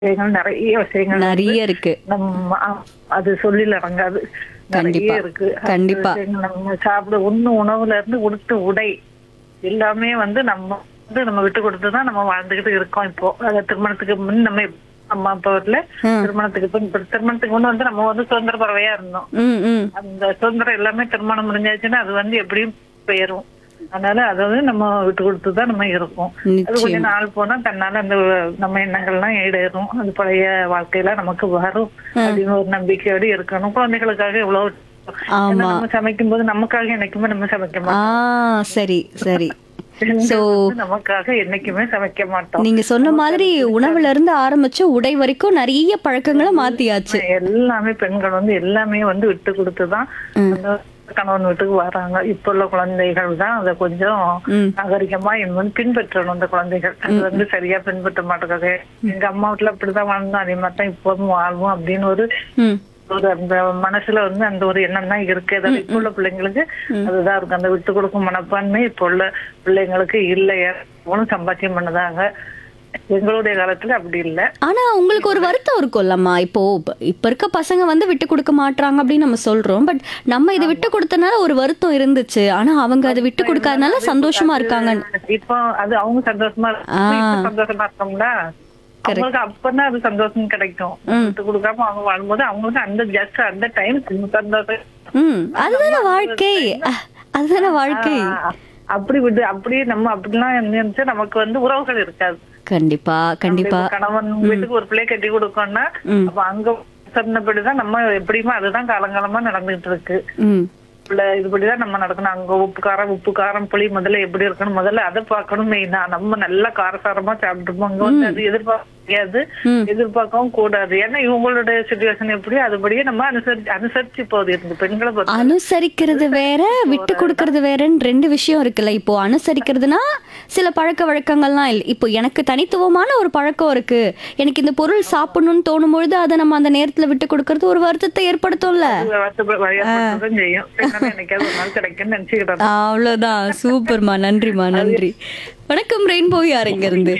விஷயங்கள் நிறைய விஷயங்கள் நிறைய இருக்கு நம்ம ஆ, அது சொல்லில அடங்காது கண்டிப்பா. நிறைய இருக்கு அந்த கண்டிப்பா. விஷயங்கள் நம்ம சாப்பிட ஒண்ணு உணவுல இருந்து உடுத்து உடை எல்லாமே வந்து நம்ம வந்து நம்ம விட்டு கொடுத்து தான் நம்ம வாழ்ந்துகிட்டு இருக்கோம் இப்போ அது திருமணத்துக்கு முன் நம்ம இப்ப அம்மா அப்பா வீட்டுல ம். திருமணத்துக்கு பின் இப்ப திருமணத்துக்கு முன்ன வந்து நம்ம வந்து சுதந்திர பறவையா இருந்தோம் ம் ம் அந்த சுதந்திரம் எல்லாமே திருமணம் முடிஞ்சாச்சுன்னா அது வந்து எப்படியும் போயிரும் அதனால அதை வந்து நம்ம விட்டு கொடுத்து தான் நம்ம இருக்கோம் அது நிச்சயம் கொஞ்ச நாள் போனா தன்னால அந்த நம்ம எண்ணங்கள்லாம் ஈடேறும் அது பழைய வாழ்க்கையில நமக்கு வரும் அப்படின்னு ஒரு நம்பிக்கையோடு இருக்கணும் குழந்தைகளுக்காக இவ்வளவு ஏன்னா ஆமா நம்ம சமைக்கும் போது நமக்காக என்னைக்குமே நம்ம சமைக்க ஆ மாட்டோம் சரி சரி பெண்கள் So- வந்து நமக்காக என்னைக்குமே சமைக்க மாட்டோம் நீங்க சொன்ன மாதிரி உணவுல இருந்து ஆரம்பிச்சு உடை வரைக்கும் நிறைய பழக்கங்களை மாத்தியாச்சு எல்லாமே பெண்கள் வந்து எல்லாமே வந்து விட்டு கொடுத்துதான் அந்த கணவன் வீட்டுக்கு வராங்க இப்ப உள்ள குழந்தைகள் தான் அதை கொஞ்சம் ம் நாகரிகமா இன்னும் பின்பற்றணும் அந்த குழந்தைகள் அது வந்து சரியா பின்பற்ற மாட்டேங்காங்க எங்க அம்மா வீட்டுல அப்படிதான் வாழ்ந்தோம் அதே மாதிரி தான் இப்பவும் வாழ்வோம் அப்படின்னு ஒரு ம் ஒரு அந்த மனசுல வந்து அந்த ஒரு எண்ணம் தான் இருக்கு அதாவது இப்ப உள்ள பிள்ளைங்களுக்கு அதுதான் இருக்கு அந்த விட்டு கொடுக்கும் மனப்பான்மை இப்ப உள்ள பிள்ளைங்களுக்கு இல்லையா ஒன்னும் சம்பாத்தியம் பண்ணதாக எங்களுடைய காலத்துல அப்படி இல்ல ஆனா உங்களுக்கு ஒரு வருத்தம் இருக்கும்லம்மா இப்போ இப்ப- இப்ப இருக்க பசங்க வந்து விட்டு கொடுக்க மாட்றாங்க அப்படின்னு நம்ம சொல்றோம் பட் நம்ம இதை விட்டு கொடுத்தனால ஒரு வருத்தம் இருந்துச்சு ஆனா அவங்க அதை விட்டு கொடுக்காதனால சந்தோஷமா இருக்காங்க இப்போ அது அவங்க சந்தோஷமா இருக்காங்க. இப்ப சந்தோஷமா இருக்கோம்ல அவங்களுக்கு அப்பதான் அது சந்தோஷம் கிடைக்கும் விட்டு கொடுக்காம அவங்க வாழும்போது அவங்களுக்கு அந்த ஜஸ்ட் அந்த டைம் சந்தோஷம் ம் அதுதானே வாழ்க்கை அஹ், அதுதானே வாழ்க்கை ஆ, அப்படி விட்டு அப்படியே நம்ம அப்படிலாம் இருந்துச்சு நமக்கு வந்து உறவுகள் இருக்காது கண்டிப்பா கண்டிப்பா இப்ப கணவன் வீட்டுக்கு ஒரு பிள்ளை கட்டி கொடுக்கணும்னா ம். அப்ப அங்க சொன்னபடிதான் நம்ம எப்படியுமே அதுதான் காலங்காலமா நடந்துகிட்டு இருக்கு ம் உள்ள இதுபடிதான் நம்ம நடக்கணும் அங்க உப்பு காரம் உப்பு காரம் புளி முதல்ல எப்படி இருக்கணும் முதல்ல அதை பார்க்கணும் மெயினா நம்ம நல்லா காரசாரமா சாப்பிட்டுப்போம் அங்க வந்து அது எதிர்பார்க்க முடியாது ம். எதிர்பார்க்கவும் கூடாது ஏன்னா இவங்களுடைய சுச்சுவேஷன் எப்படி அதுபடியே நம்ம அனுசரிச்சு அனுசரிச்சு போகுது இந்த பெண்களை பொறுத்த அனுசரிக்கிறது வேற விட்டு கொடுக்கறது வேறன்னு ரெண்டு விஷயம் இருக்குல்ல இப்போ அனுசரிக்கிறதுனா சில பழக்க வழக்கங்கள்லாம் இல்லை இப்போ எனக்கு தனித்துவமான ஒரு பழக்கம் இருக்கு எனக்கு இந்த பொருள் சாப்பிடணும்னு தோணும் பொழுது அதை நம்ம அந்த நேரத்துல விட்டு கொடுக்கறது ஒரு வருத்தத்தை ஏற்படுத்தும்ல வயப்பட்டதும் செய்யும் என்னால என்னைக்காவது ஒரு நாள் கிடைக்கும்னு நினைச்சுக்கிட்டோம் அவ்வளவுதான் சூப்பர்மா நன்றிமா நன்றி வணக்கம் ரெயின்போ யார் இங்க இருந்து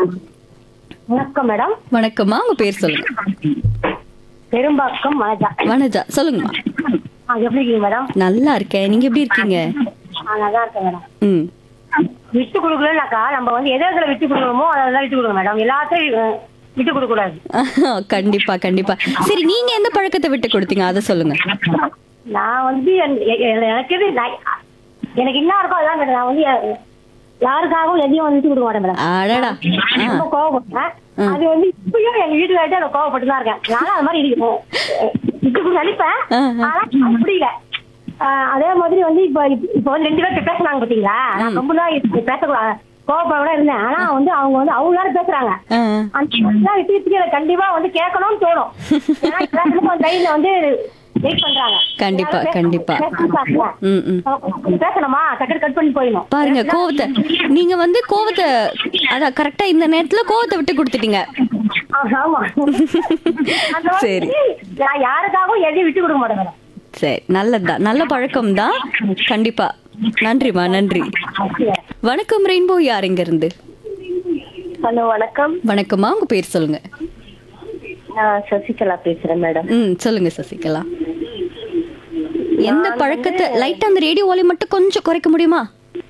வணக்கம் மேடம் வணக்கம்மா உங்க பேர் சொல்லுங்க பெரும்பாக்கம் மனஜா வனஜா சொல்லுங்கம்மா ஆ எப்படி இருக்கீங்க மேடம் நல்லா இருக்கேன் நீங்க எப்படி இருக்கீங்க ஆ நல்லா இருக்கேன் மேடம் ம் விட்டு கொடுக்கலனாக்கா நம்ம வந்து எதை எதில் விட்டு கொடுக்கணுமோ அதெல்லாம் விட்டு கொடுங்க மேடம் எல்லாத்தையும் அஹ், விட்டு கொடுக்க கூடாது கண்டிப்பா கண்டிப்பா சரி நீங்க எந்த பழக்கத்தை விட்டு கொடுத்தீங்க அதை சொல்லுங்க நான் வந்து என்- எ- எ- எனக்கு எது நான் எனக்கு என்ன இருக்கோ அதான் மேடம் நான் வந்து எ- யாருக்காகவும் எதையும் வந்து விட்டு கொடுக்க மாட்டேன் மேடம் அடடா ஆ ரொம்ப கோவப்படுறேன் அது வந்து இப்பயும் எங்க வீட்டுல அதை கோவப்பட்டு தான் இருக்கேன் நானும் அது மாதிரி இருக்கேன் விட்டு கொடுக்க நினைப்பேன் ஆ, ஆனா முடியல ஆஹ் அதே மாதிரி வந்து இப்ப இப்ப வந்து ரெண்டு பேர்கிட்ட பேசுனாங்க பாத்தீங்களா நான் ரொம்ப நாள் இப்ப பேசக்கூடாது கோவப்பட இருந்தேன் ஆனா வந்து அவங்க வந்து அவங்க நேரம் பேசுறாங்க ஆ அந்த பேசுனா விஷயத்துக்கு எனக்கு கண்டிப்பா வந்து கேட்கணும்னு தோணும் ஏன்னா இப்ப நம்ம லைன்ல வந்து வெயிட் பண்றாங்க கண்டிப்பா, யாரும் கண்டிப்பா. பேச- ம் ம் பேசணுமா டக்கு கட் பண்ணி போயிடணும் பாருங்க கோவத்தை நீங்க வந்து கோவத்தை அதான் கரெக்டா இந்த நேரத்துல கோவத்தை விட்டு கொடுத்துட்டீங்க ஆ, ஆமா அந்த மாதிரி சரி. நான் யாருக்காகவும் எதையும் விட்டு கொடுக்க மாட்டேன் மேடம் சரி நல்லதுதான் நல்ல பழக்கம் தான் கண்டிப்பா நன்றிமா நன்றி வணக்கம் ரெயின்போ யார் இங்க இருந்து ஹலோ வணக்கம் வணக்கம்மா உங்க பேர் சொல்லுங்க நான் சசிகலா பேசுறேன் மேடம் ம் சொல்லுங்க சசிகலா எந்த பழக்கத்தை லைட்டா அந்த ரேடியோ வாலி மட்டும் கொஞ்சம் குறைக்க முடியுமா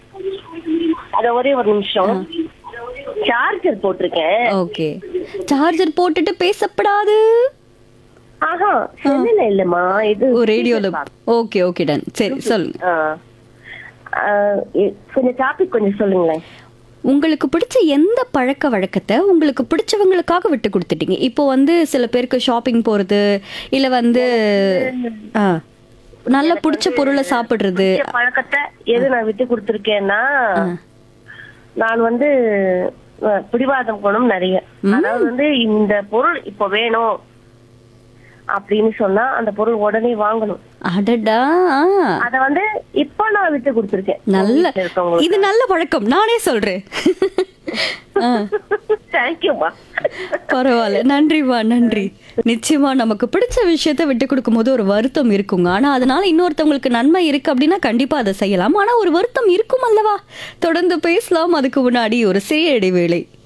அத ஒரே ஒரு நிமிஷம் சார்ஜர் போட்டிருக்கேன் ஓகே சார்ஜர் போட்டுட்டு பேசப்படாது ஆஹா செல்லுல இல்லம்மா இது ஓ ரேடியோல ஓகே ஓகே டன் சரி சொல்லுங்க ஆ. ஆ, இ- கொஞ்சம் டாபிக் கொஞ்சம் சொல்லுங்களேன் உங்களுக்கு பிடிச்ச எந்த பழக்க வழக்கத்தை உங்களுக்கு பிடிச்சவங்களுக்காக விட்டு கொடுத்துட்டீங்க இப்போ வந்து சில பேருக்கு ஷாப்பிங் போறது இல்ல வந்து ஆ, நல்ல பிடிச்ச பொருளை சாப்பிடுறது இந்த பழக்கத்தை எது நான் விட்டு கொடுத்துருக்கேன்னா நான் வந்து அஹ், பிடிவாதம் குணம் நிறைய அதாவது வந்து இந்த பொருள் இப்போ வேணும் அப்படின்னு சொன்னா அந்த பொருள் உடனே வாங்கணும் அடடா ஆ, அத வந்து இப்போ நான் விட்டு கொடுத்துருக்கேன் நல்ல வீட்டுல இருக்கவங்களுக்கு இது நல்ல பழக்கம் நானே சொல்றேன் ஆ, தேங்க்யூமா பரவாயில்ல நன்றிமா நன்றி நிச்சயமா நமக்கு பிடிச்ச விஷயத்த விட்டு கொடுக்கும் போது ஒரு வருத்தம் இருக்குங்க ஆனா அதனால இன்னொருத்தவங்களுக்கு நன்மை இருக்கு அப்படின்னா கண்டிப்பா அதை செய்யலாம் ஆனா ஒரு வருத்தம் இருக்கும் அல்லவா தொடர்ந்து பேசலாம் அதுக்கு முன்னாடி ஒரு சிறிய இடைவேளை